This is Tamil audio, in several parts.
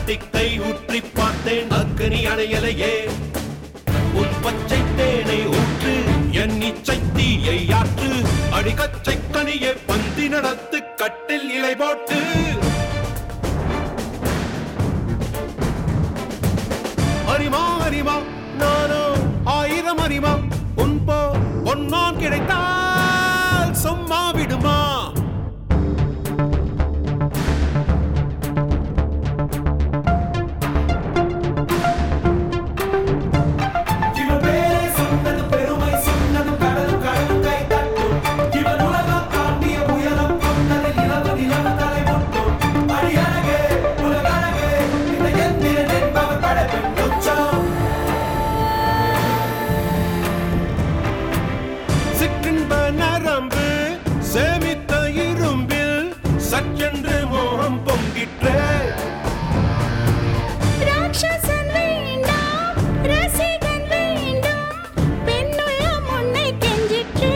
திக்கை ஊற்றி பார்த்தேன் அக்கனி அணையலையே உன் பச்சை தேனை ஊற்று என் இச்சை தீயை ஆற்று அடிகச்சை கனியை பந்தி நடத்து கட்டில் இலை போட்டு அரிமா அரிமா நானோ ஆயிரம் அரிமா உன் போ பொன்னான் கிடைத்தால் சும்மா விடுமா இவன் பேரை சொன்னது பெருமை சொன்னது கடல் கடல் கை தட்டும் இவன் உலகம் தாண்டிய உயரம் கொண்டது நிலவு நிலவு தலை முட்டும் அடியழகே உலகழகே இந்த எந்திரன் என்பவர் படைப்பின் உச்சம் சிற்றின்ப நரம்பு சேமித்த இரும்பில் சற்றென்று மோகம் பொங்கிற்றே ராட்சசன் வேண்டாம் ரசிகன் வேண்டும் பெண்ணுள்ளம் உன்னை கெஞ்சிற்றே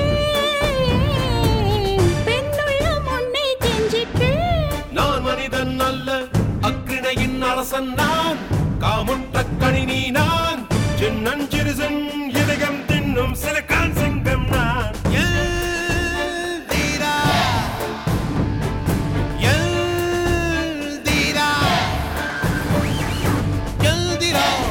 பெண்ணுள்ளம் உன்னை கெஞ்சிற்றே நான் மனிதன் அல்ல அக்கிணையின் அரசன் நான் காமுட்ட கணினி நான் சின்னஞ்சிறுசன் இதயம் தின்னும் சிலக்கான் சிங்கம் நான் எல்தீரா, எல்தீரா, எல்தீரா.